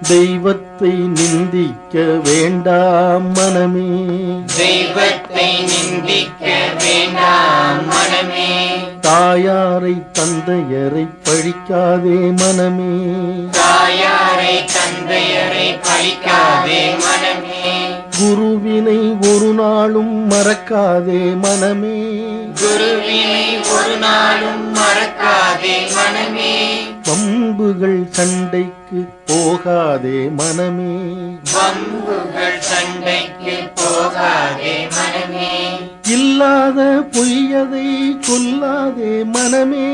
தெய்வத்தை நிந்திக்க வேண்டாம் மனமே தெய்வத்தை நிந்திக்க வேண்டாம் மனமே தாயாரை தந்தையரை பழிக்காதே மனமே தாயாரை தந்தையரை பழிக்காதே மனமே குருவினை ஒரு நாளும் மறக்காதே மனமே குருவினை ஒரு நாளும் மறக்காதே மனமே வம்புகள் சண்டைக்கு போகாதே மனமே வம்புகள் சண்டைக்கு போகாதே மனமே இல்லாத பொய்யதை கொல்லாதே மனமே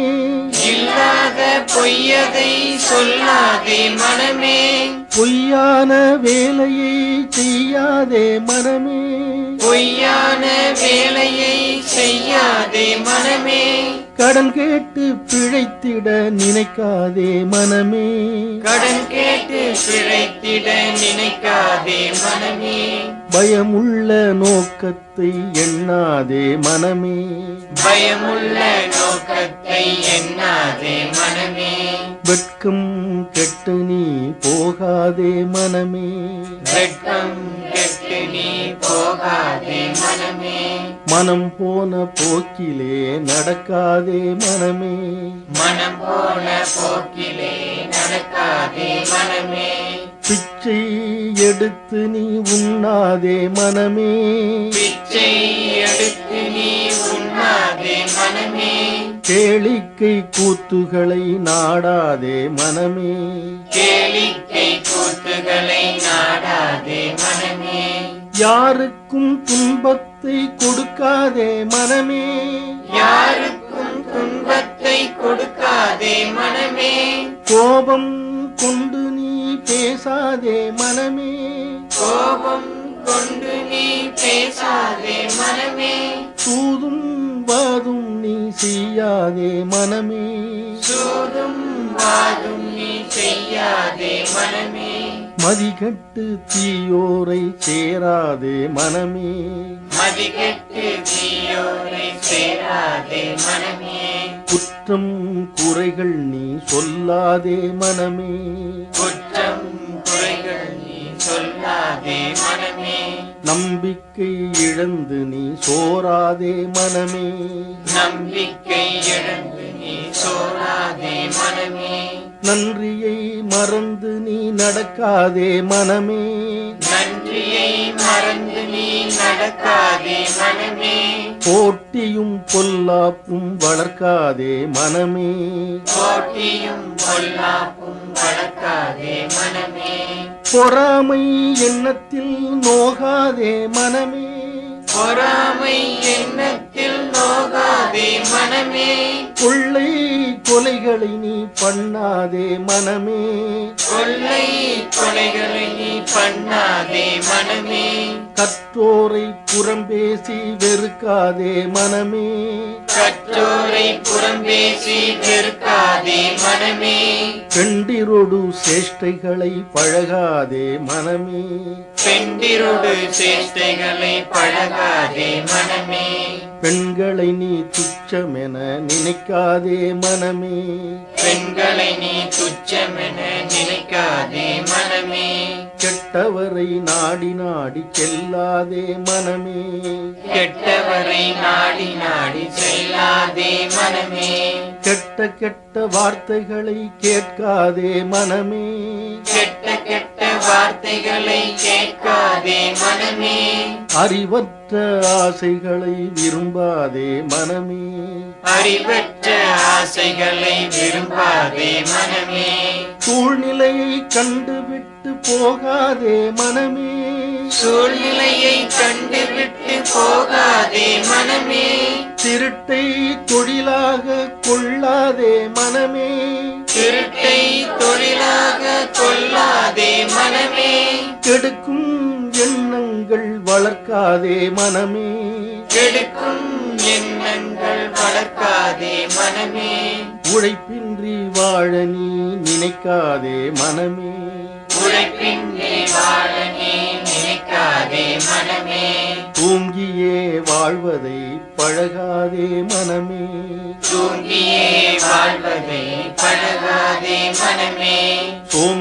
இல்லாத பொய்யதை சொல்லாதே மனமே பொய்யான வேலையை செய்யாதே மனமே பொய்யான வேலையை செய்யாதே மனமே கடன் கேட்டு பிழைத்திட நினைக்காதே மனமே கடன் கேட்டு பிழைத்திட நினைக்காதே மனமே பயமுள்ள நோக்கத்தை எண்ணாதே மனமே பயமுள்ள நோக்கத்தை எண்ணாதே மனமே வெட்கம் கெட்டு நீ போகாதே மனமே வெட்கம் கெட்டு நீ போகாதே மனமே மனம் போன போக்கிலே நடக்காதே மனமே மனம் போன போக்கிலே நடக்காதே மனமே பிச்சை எடுத்து நீ உண்ணாதே மனமே பிச்சை எடுத்து நீ உண்ணாதே மனமே கேளிக்கை கூத்துகளை நாடாதே மனமே கேளிக்கை கூத்துகளை நாடாதே மனமே யாருக்கும் துன்பத்தை கொடுக்காதே மனமே யாருக்கும் துன்பத்தை கொடுக்காதே மனமே கோபம் கொண்டு நீ பேசாதே மனமே கோபம் கொண்டு நீ பேசாதே மனமே சூதும் வாதும் நீ செய்யாதே மனமே சூதும் வாதும் நீ செய்யாதே மனமே மதிகட்டு தீயோரை சேராதே மனமே மதிகெட்டு தீயோரை சேராதே மனமே குற்றம் குறைகள் நீ சொல்லாதே மனமே குற்றம் குறைகள் நீ சொல்லாதே மனமே நம்பிக்கை இழந்து நீ சோராதே மனமே நம்பிக்கை இழந்து நீ சோராதே மனமே நன்றியை மறந்து நீ நடக்காதே மனமே நன்றியை மறந்து நீ நடக்காதே மனமே போட்டியும் பொல்லாப்பும் வளர்க்காதே மனமே போட்டியும் பொல்லாப்பும் வளர்க்காதே மனமே பொறாமை எண்ணத்தில் நோகாதே மனமே பொறாமை எண்ணத்தில் நோகாதே மனமே கொள்ளை கொலைகளை நீ பண்ணாதே மனமே கொள்ளை கொலைகளை நீ பண்ணாதே மனமே கற்றோரை புறம்பேசி வெறுக்காதே மனமே கற்றோரை புறம்பேசி வெறுக்காதே மனமே பெண்டிரொடு சேஷ்டைகளை பழகாதே மனமே பெண்டிரோடு சேஷ்டைகளை பழகாதே மனமே பெண்களை நீ துச்சமென நினைக்காதே மனமே பெண்களை நீ துச்சமென நினைக்காதே மனமே கெட்டவரை நாடி நாடி செல்லாதே மனமே கெட்டவரை நாடி நாடி செல்லாதே மனமே கெட்ட கெட்ட வார்த்தைகளை கேட்காதே மனமே கெட்ட கெட்ட வார்த்தைகளை கேட்காதே மனமே அறிவற்ற ஆசைகளை விரும்பாதே மனமே அறிவற்ற ஆசைகளை விரும்பாதே மனமே சூழ்நிலையை கண்டுவிட்டு போகாதே மனமே சூழ்நிலையை கண்டுவிட்டு போகாதே மனமே திருட்டை தொழிலாக கொள்ளாதே மனமே திருட்டை தொழிலாக கொள்ளாதே மனமே கெடுக்கும் எண்ணங்கள் வளர்க்காதே மனமே கெடுக்கும் எண்ணங்கள் வளர்க்காதே மனமே உழைப்பின்றி வாழ நீ நினைக்காதே மனமே உழைப்பின்றி வாழ நீ நினைக்காதே மனமே தூங்கியே வாழ்வதை பழகாதே மனமே தூங்கியே வாழ்வதை பழகாதே மனமே சோம்பித்து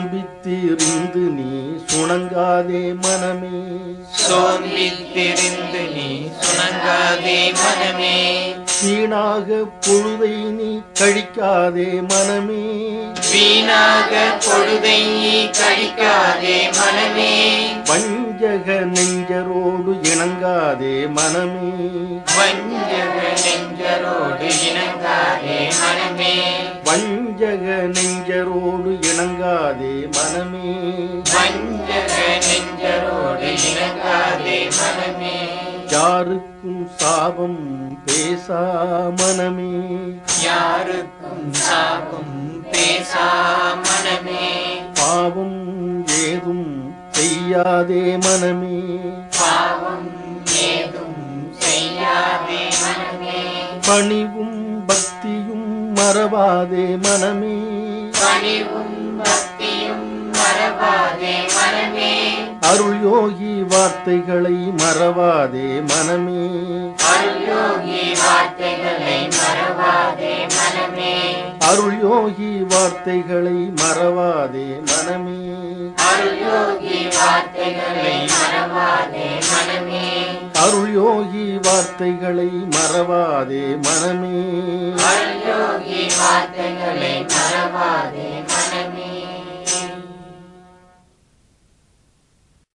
சோம்பித்திருந்து நீ சுணங்காதே மனமே சோம்பித்திருந்து நீ சுணங்காதே மனமே வீணாக பொழுதை நீ கழிக்காதே மனமே வீணாக பொழுதை நீ கழிக்காதே மனமே வஞ்சக நெஞ்சரோடு இணங்காதே மனமே வஞ்சக நெஞ்சரோடு இணங்காதே மனமே வஞ்சக நெஞ்சரோடு இணங்காதே மனமே வஞ்சக நெஞ்சரோடு இணங்காதே மனமே யாருக்கும் சாபம் பேசா மனமே யாருக்கும் சாகும் பேசா மனமே பாவம் ஏதும் செய்யாதே மனமே பாவம் ஏதும் செய்யாதே மனமே பணிவும் பக்தியும் மறவாதே மனமே பணிவும் பக்தியும் மறவாதே மனமே அருள் யோகி வார்த்தைகளை மறவாதே மனமே அருள் யோகி வார்த்தைகளை மறவாதே மனமே அருள் யோகி வார்த்தைகளை மறவாதே மனமே அருள் யோகி வார்த்தைகளை மறவாதே மனமே அருள் யோகி வார்த்தைகளை மறவாதே மனமே அருள் யோகி வார்த்தைகளை மறவாதே